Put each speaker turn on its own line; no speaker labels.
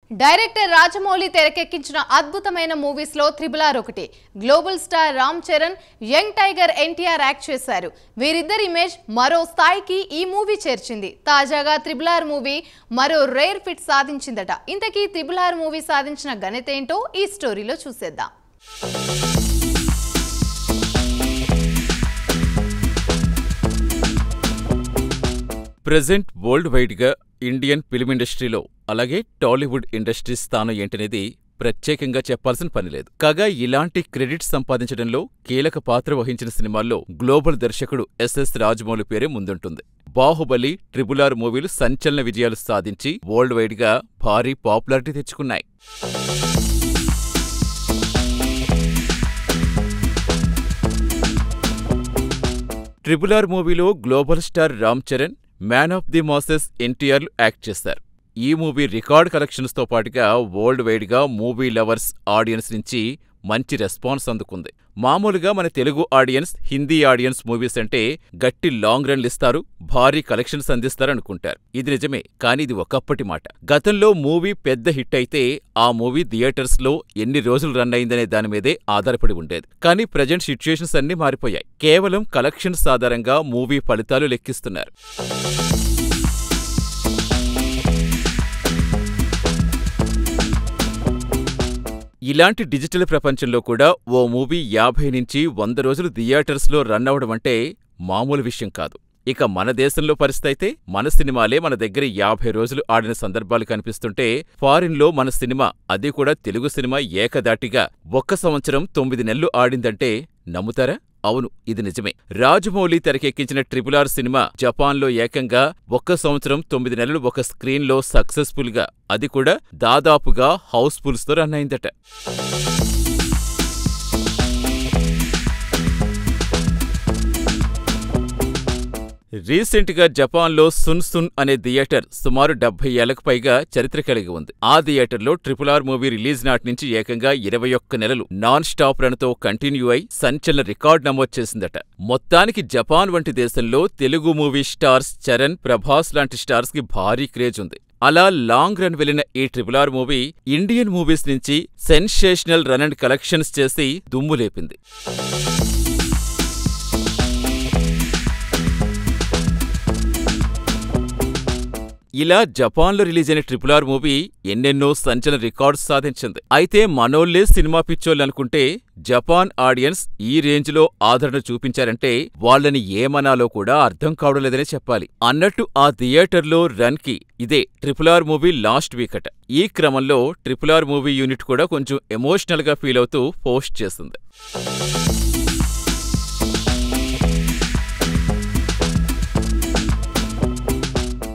director Rajamouli తెరకెక్కించిన అద్భుతమైన movies లో త్రిబుల్ ఆర్ ఒకటి global star Ram Charan young tiger NTR act చేశారు వీరిద్దరి ఇమేజ్ మరో స్థాయికి ఈ మూవీ చేర్చింది తాజాగా త్రిబుల్ ఆర్ మూవీ మరో రేర్ ఫిట్ సాధించిందట ఇంతకీ త్రిబుల్ ఆర్ మూవీ సాధించిన ఘనత ఏంటో ఈ స్టోరీలో చూసేద్దాం
ప్రెజెంట్ వరల్డ్ వైడ్గా ఇండియన్ ఫిల్మ్ ఇండస్ట్రీలో అలాగే టాలీవుడ్ ఇండస్ట్రీ స్థానం ఏంటనేది ప్రత్యేకంగా చెప్పాల్సిన పనిలేదు కాగా ఇలాంటి క్రెడిట్ సంపాదించడంలో కీలక పాత్ర వహించిన సినిమాల్లో గ్లోబల్ దర్శకుడు ఎస్ఎస్ రాజమౌళి పేరే ముందుంటుంది బాహుబలి ట్రిబుల్ ఆర్ మూవీలు సంచలన విజయాలు సాధించి వరల్డ్ వైడ్గా భారీ పాపులారిటీ తెచ్చుకున్నాయి ట్రిపుల్ ఆర్ మూవీలో global star Ram Charan man of the masses ఎన్టీఆర్లు యాక్ట్ చేశారు ఈ మూవీ రికార్డ్ కలెక్షన్స్తో పాటుగా వరల్డ్ వైడ్గా మూవీ లవర్స్ ఆడియన్స్ నుంచి మంచి రెస్పాన్స్ అందుకుంది మామూలుగా మన Telugu audience Hindi audience movies అంటే గట్టి లాంగ్ రన్లు ఇస్తారు భారీ కలెక్షన్స్ అందిస్తారు అనుకుంటారు ఇది నిజమే కానీ ఇది ఒకప్పటి మాట గతంలో మూవీ పెద్ద హిట్ అయితే ఆ మూవీ థియేటర్స్ లో ఎన్ని రోజులు రన్ అయిందనే దాని మీదే ఆధారపడి ఉండేది కానీ ప్రజెంట్ సిచ్యుయేషన్స్ అన్నీ మారిపోయాయి కేవలం కలెక్షన్స్ ఆధారంగా మూవీ ఫలితాలు లెక్కిస్తున్నారు ఇలాంటి డిజిటల్ ప్రపంచంలో కూడా ఓ మూవీ యాభై నుంచి వంద రోజులు థియేటర్స్లో రన్ అవడం అంటే మామూలు విషయం కాదు ఇక మన దేశంలో పరిస్థితి అయితే మన సినిమాలే మన దగ్గర యాభై రోజులు ఆడిన సందర్భాలు కనిపిస్తుంటే ఫారిన్లో మన సినిమా అది కూడా తెలుగు సినిమా ఏకదాటిగా ఒక్క సంవత్సరం తొమ్మిది నెలలు ఆడిందంటే నమ్ముతారా అవును ఇది నిజమే రాజమౌళి తెరకెక్కించిన ట్రిపుల్ ఆర్ సినిమా జపాన్లో ఏకంగా ఒక్క సంవత్సరం తొమ్మిది నెలలు ఒక స్క్రీన్లో సక్సెస్ఫుల్గా అది కూడా దాదాపుగా హౌస్ఫుల్స్తో రన్ అయిందట రీసెంట్ గా జపాన్లో సున్ సున్ అనే థియేటర్ సుమారు డెబ్బై ఏళ్లకు పైగా చరిత్ర కలిగి ఉంది ఆ థియేటర్లో ట్రిపుల్ ఆర్ మూవీ రిలీజ్ నాటి నుంచి ఏకంగా ఇరవై ఒక్క నెలలు నాన్ స్టాప్ రన్తో కంటిన్యూ అయి సంచలన రికార్డ్ నమోదు చేసిందట మొత్తానికి జపాన్ వంటి దేశంలో తెలుగు మూవీ స్టార్స్ చరణ్ ప్రభాస్ లాంటి స్టార్స్ కి భారీ క్రేజ్ ఉంది అలా లాంగ్ రన్ వెళ్లిన ఈ triple R movie Indian movies నుంచి సెన్సేషనల్ రన్ అండ్ కలెక్షన్స్ చేసి దుమ్ము లేపింది ఇలా జపాన్లో రిలీజ్ అయిన ట్రిపుల్ ఆర్ మూవీ ఎన్నెన్నో సంచలన రికార్డ్స్ సాధించింది అయితే మనోళ్లే సినిమా పిచ్చోళ్ళు అనుకుంటే జపాన్ ఆడియన్స్ ఈ రేంజ్లో ఆదరణ చూపించారంటే వాళ్ళని ఏమనాలో కూడా అర్థం కావడం లేదనే చెప్పాలి అన్నట్టు ఆ థియేటర్లో రన్ కి ఇదే triple R movie last week అట ఈ క్రమంలో ట్రిపుల్ ఆర్ మూవీ యూనిట్ కూడా కొంచెం ఎమోషనల్ గా ఫీల్ అవుతూ పోస్ట్ చేసింది